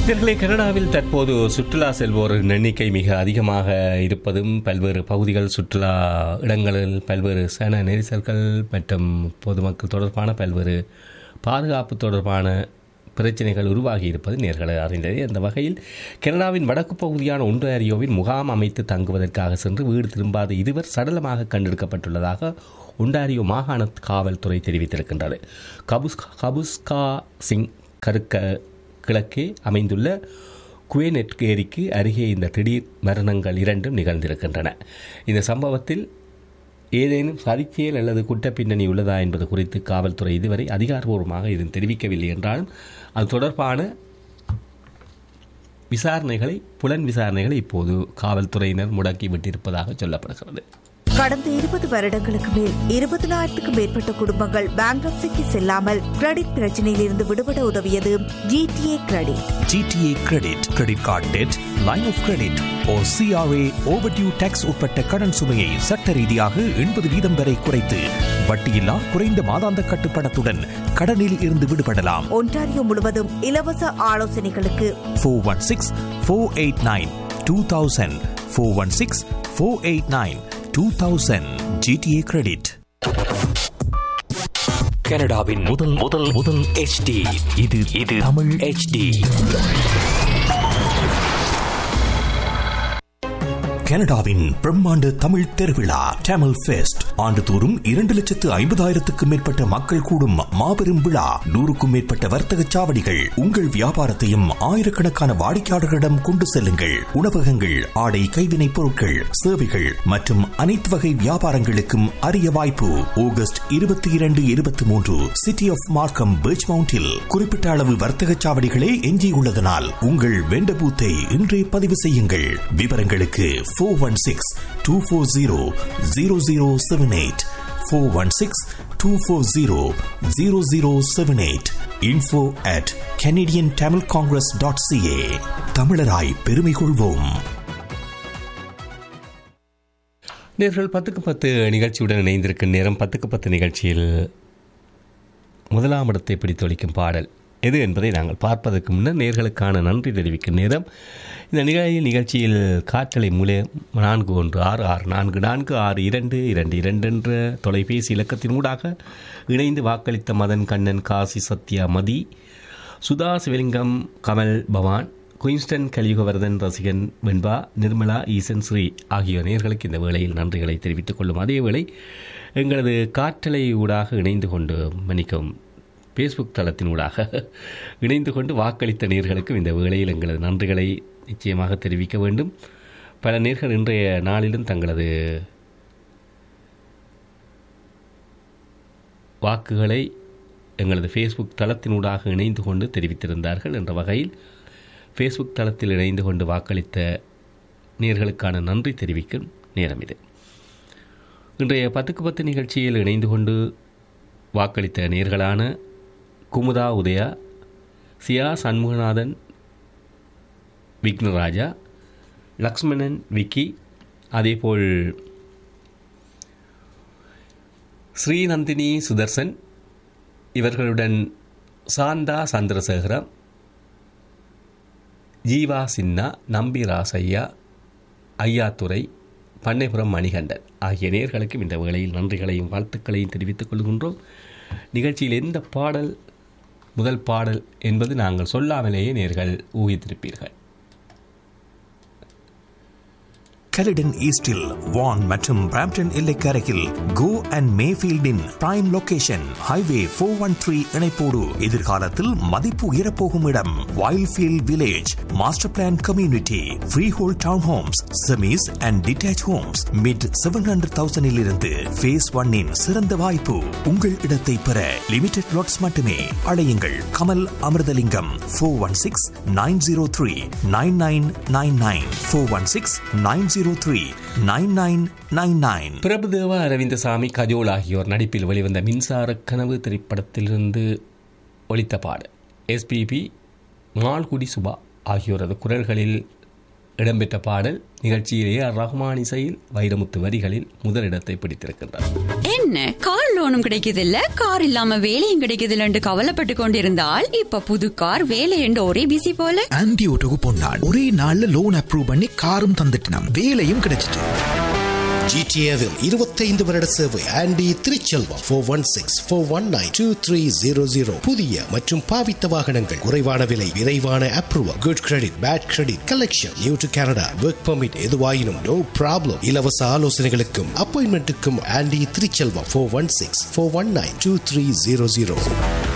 நேர்களே கனடாவில் தற்போது சுற்றுலா செல்வோரின் எண்ணிக்கை மிக அதிகமாக இருப்பதும் பல்வேறு பகுதிகள் சுற்றுலா இடங்களில் பல்வேறு சன நெரிசல்கள் மற்றும் பொதுமக்கள் தொடர்பான பல்வேறு பாதுகாப்பு தொடர்பான பிரச்சனைகள் உருவாகி இருப்பது நேர்களை அறிந்தது அந்த வகையில் கனடாவின் வடக்கு பகுதியான ஒன்றாரியோவின் முகாம் அமைத்து தங்குவதற்காக சென்று வீடு திரும்பாத இருவர் சடலமாக கண்டெடுக்கப்பட்டுள்ளதாக ஒன்டாரியோ மாகாண காவல்துறை தெரிவித்திருக்கின்றது கபுஸ் கபுஸ்கா சிங் கருக்க கிழக்கே அமைந்துள்ள குவேனெட் ஏரிக்கு அருகே இந்த திடீர் மரணங்கள் இரண்டும் நிகழ்ந்திருக்கின்றன இந்த சம்பவத்தில் ஏதேனும் சதிச்செயல் அல்லது குற்ற பின்னணி உள்ளதா என்பது குறித்து காவல்துறை இதுவரை அதிகாரபூர்வமாக இது தெரிவிக்கவில்லை என்றாலும் அது தொடர்பான விசாரணைகளை புலன் விசாரணைகளை இப்போது காவல்துறையினர் முடக்கி விட்டிருப்பதாக சொல்லப்படுகிறது கடந்த இருபது வருடங்களுக்கு மேல் இருபதினாயிரத்துக்கும் மேற்பட்ட குடும்பங்கள் பேங்க்ரப்சிக்கு செல்லாமல் கிரெடிட் பிரச்சனையில் இருந்து விடுபட உதவியது GTA credit GTA credit credit card debt line of credit oh CRA overdue tax உட்பட்ட கடன் சுமையை சட்ட ரீதியாக எண்பது வீதம் வரை குறைத்து வட்டியில்லா குறைந்த மாதாந்த கட்டுப்பணத்துடன் கடனில் இருந்து விடுபடலாம் ஒன்டாரியோ முழுவதும் இலவச ஆலோசனைகளுக்கு four one six four eight nine two thousand four one six four eight nine two thousand GTA credit கனடாவின் முதல் முதல் முதல் HD இது இது தமிழ் HD கனடாவின் பிரம்மாண்ட தமிழ் திருவிழா டேமல் ஃபெஸ்ட் ஆண்டுதோறும் இரண்டு லட்சத்து ஐம்பதாயிரத்துக்கும் மேற்பட்ட மக்கள் கூடும் மாபெரும் விழா நூறுக்கும் மேற்பட்ட வர்த்தக சாவடிகள் உங்கள் வியாபாரத்தையும் ஆயிரக்கணக்கான வாடிக்கையாளர்களிடம் கொண்டு செல்லுங்கள் உணவகங்கள் ஆடை கைவினைப் பொருட்கள் சேவைகள் மற்றும் அனைத்து வகை வியாபாரங்களுக்கும் அரிய வாய்ப்பு ஆகஸ்ட் இருபத்தி இரண்டு இருபத்தி மூன்று சிட்டி ஆஃப் மார்க்கம் பீச் மவுண்டில் குறிப்பிட்ட அளவு வர்த்தக சாவடிகளே எஞ்சியுள்ளதனால் உங்கள் வெண்ட பூத்தை இன்றே பதிவு செய்யுங்கள் விவரங்களுக்கு four one six two four zero zero zero seven eight four one six two four zero zero zero seven eight info at Canadian Tamil Congress dot CA தமிழராய் பெருமை கொள்வோம் நேர்கள் பத்துக்கு பத்து நிகழ்ச்சியுடன் இணைந்திருக்கும் நேரம் பத்துக்கு பத்து நிகழ்ச்சியில் முதலாம் இடத்தை பிடித்தொழிக்கும் பாடல் எது என்பதை நாங்கள் பார்ப்பதற்கு முன்னர் நேர்களுக்கான நன்றி தெரிவிக்கும் நேரம் இந்த நிகழ்ச்சி நிகழ்ச்சியில் காற்றலை மூலம் நான்கு ஒன்று ஆறு ஆறு நான்கு நான்கு ஆறு இரண்டு இரண்டு இரண்டு என்ற தொலைபேசி இலக்கத்தின் ஊடாக இணைந்து வாக்களித்த மதன் கண்ணன் காசி சத்யா மதி சுதா சிவலிங்கம் கமல் பவான் குயின்ஸ்டன் கலியுகவர்தன் ரசிகன் வெண்பா நிர்மலா ஈசன் ஸ்ரீ ஆகிய நேர்களுக்கு இந்த வேளையில் நன்றிகளை தெரிவித்துக் கொள்ளும் அதேவேளை எங்களது காற்றலை ஊடாக இணைந்து கொண்டு மன்னிக்கவும் ஃபேஸ்புக் தளத்தின் ஊடாக இணைந்து கொண்டு வாக்களித்த நேர்களுக்கும் இந்த வேளையில் எங்களது நன்றிகளை நிச்சயமாக தெரிவிக்க வேண்டும் பல நேர்கள் இன்றைய நாளிலும் தங்களது வாக்குகளை எங்களது ஃபேஸ்புக் தளத்தினூடாக இணைந்து கொண்டு தெரிவித்திருந்தார்கள் என்ற வகையில் ஃபேஸ்புக் தளத்தில் இணைந்து கொண்டு வாக்களித்த நேர்களுக்கான நன்றி தெரிவிக்கும் நேரம் இது இன்றைய பத்துக்கு பத்து நிகழ்ச்சியில் இணைந்து கொண்டு வாக்களித்த நேர்களான குமுதா உதயா சியா சண்முகநாதன் விக்னராஜா லக்ஷ்மணன் விக்கி அதேபோல் ஸ்ரீநந்தினி சுதர்சன் இவர்களுடன் சாந்தா சந்திரசேகரம் ஜீவா சின்னா நம்பி ராசையா ஐயாத்துறை பண்ணைபுரம் மணிகண்டன் ஆகிய நேர்களுக்கும் இந்த வேளையில் நன்றிகளையும் வாழ்த்துக்களையும் தெரிவித்துக் கொள்கின்றோம் நிகழ்ச்சியில் எந்த பாடல் முதல் பாடல் என்பது நாங்கள் சொல்லாமலேயே நேர்கள் ஊகித்திருப்பீர்கள் கெலிடன் ஈஸ்டில் வான் மற்றும் பிராம்டன் எல்லைக்கரையில் கோ அண்ட் மேஃபீல்டின் prime location highway four one three இணைப்போடு எதிர்காலத்தில் மதிப்பு உயரப்போகும் இடம் Wildfield village master plan community freehold townhomes semis and detached homes mid seven hundred தௌசண்டில் இருந்து ஃபேஸ் ஒன்னின் சிறந்த வாய்ப்பு உங்கள் இடத்தை பெற லிமிடெட் லாட்ஸ் மட்டுமே அழையுங்கள் Kamal Amirthalingam four one six nine zero three nine nine nine nine four one six nine zero three nine nine nine nine Prabhu Deva Arvind Swamy Kajol ஆகியோர் நடிப்பில் வெளிவந்த மின்சார கனவு திரைப்படத்திலிருந்து ஒலித்த பாடல் எஸ்பிபி மால்குடி சுபா ஆகியோரது குரல்களில் இடம்பெற்ற பாடல் நிகழ்ச்சியிலேயே ரஹ்மான் இசையில் வைரமுத்து வரிகளில் முதலிடத்தை பிடித்திருக்கின்றார் என்ன கார் லோன் லோனும் கிடைக்குது இல்ல கார் இல்லாம வேலையும் கிடைக்குது இல்லன்னு கவலைப்பட்டு கொண்டிருந்தால் இப்ப புது கார் வேலை என்று ஒரே பிசி போல ஆன்டி ஓட்டோக்கு பொன்னாள் ஒரே நாள்ல லோன் அப்ரூவ் பண்ணி காரும் தந்துட்டினாம் வேலையும் கிடைச்சிட்டு ஜிடிஏவில் இருபத்தைந்து வருட சேவை Andy Thiruchelvam four one six four one nine two three zero zero புதிய மற்றும் பாவித்த வாகனங்கள் குறைவான விலை விரைவான approval good credit bad credit collection new to Canada work permit எதுவாயினும் நோ ப்ராப்ளம் இலவச ஆலோசனைகளுக்கும் அப்பாயின்மெண்ட்டுக்கும் Andy Thiruchelvam four one six four one nine two three zero zero